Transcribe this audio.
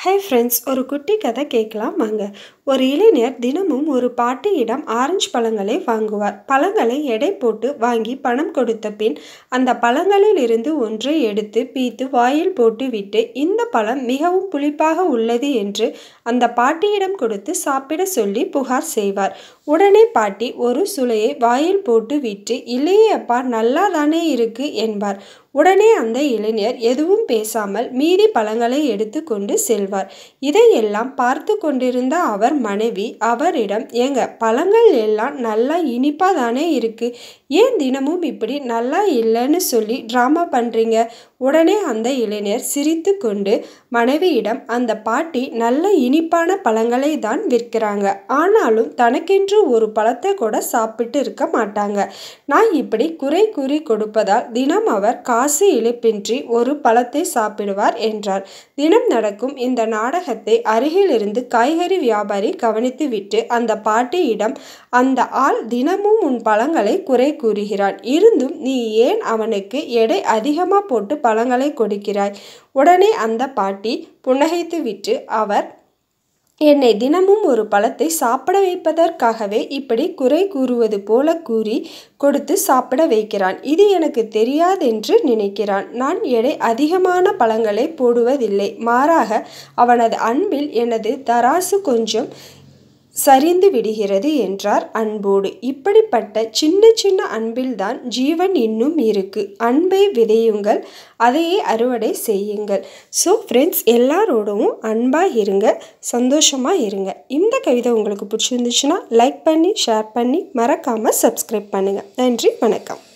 hi friends ஒரு குட்டி கதை கேட்கலாம் வாங்க ஒரு இளைஞர் தினமும் ஒரு பாட்டியிடம் ஆரஞ்சு பழங்களை வாங்குவார் பழங்களை எடை போட்டு வாங்கி பணம் கொடுத்த பின் அந்த பழங்களில் இருந்து ஒன்றை எடுத்து பீத்து வாயில் போட்டுவிட்டு இந்த பழம் மிகவும் புளிப்பாக உள்ளது என்று அந்த பாட்டியிடம் கொடுத்து சாப்பிட சொல்லி புகார் செய்வார் உடனே பாட்டி ஒரு சுளையை வாயில் போட்டு விட்டு இல்லையே அப்பா நல்லா தானே இருக்கு என்பார் உடனே அந்த இளைஞர் எதுவும் பேசாமல் மீதி பழங்களை எடுத்துக்கொண்டு செல்வார் இதையெல்லாம் பார்த்து கொண்டிருந்த அவர் மனைவி அவரிடம் ஏங்க பழங்கள் எல்லாம் நல்லா இனிப்பா தானே இருக்கு ஏன் தினமும் இப்படி நல்லா இல்லைன்னு சொல்லி ட்ராமா பண்ணுறீங்க உடனே அந்த இளைஞர் சிரித்து கொண்டு மனைவியிடம் அந்த பாட்டி நல்ல இனிப்பான பழங்களை தான் விற்கிறாங்க ஆனாலும் தனக்கென்று ஒரு பழத்தை கூட சாப்பிட்டு இருக்க மாட்டாங்க நான் இப்படி குறை கூறி கொடுப்பதால் தினம் அவர் காசு இழப்பின்றி ஒரு பழத்தை சாப்பிடுவார் என்றார் தினம் நடக்கும் இந்த நாடகத்தை அருகிலிருந்து காய்கறி வியாபாரி கவனித்துவிட்டு அந்த பாட்டியிடம் அந்த ஆள் தினமும் உன் பழங்களை குறை கூறுகிறான் இருந்தும் நீ ஏன் அவனுக்கு எடை அதிகமாக போட்டு பழங்களை கொடுக்கிறாய் உடனே அந்த பாட்டி புன்னகைத்துவிட்டு அவர் என்னை தினமும் ஒரு பழத்தை சாப்பிட வைப்பதற்காகவே இப்படி குறை கூறுவது போல கூறி கொடுத்து சாப்பிட வைக்கிறான் இது எனக்கு தெரியாதென்று நினைக்கிறான் நான் எடை அதிகமான பழங்களை போடுவதில்லை மாறாக அவனது அன்பில் எனது தராசு கொஞ்சம் சரிந்து விடுகிறது என்றார் அன்போடு இப்படிப்பட்ட சின்ன சின்ன அன்பில்தான் ஜீவன் இன்னும் இருக்கு அன்பை விதையுங்கள் அதையே அறுவடை செய்யுங்கள் ஸோ ஃப்ரெண்ட்ஸ் எல்லாரோடவும் அன்பாக இருங்க சந்தோஷமாக இருங்க இந்த கவிதை உங்களுக்கு பிடிச்சிருந்துச்சுன்னா லைக் பண்ணி ஷேர் பண்ணி மறக்காமல் சப்ஸ்கிரைப் பண்ணுங்கள் நன்றி வணக்கம்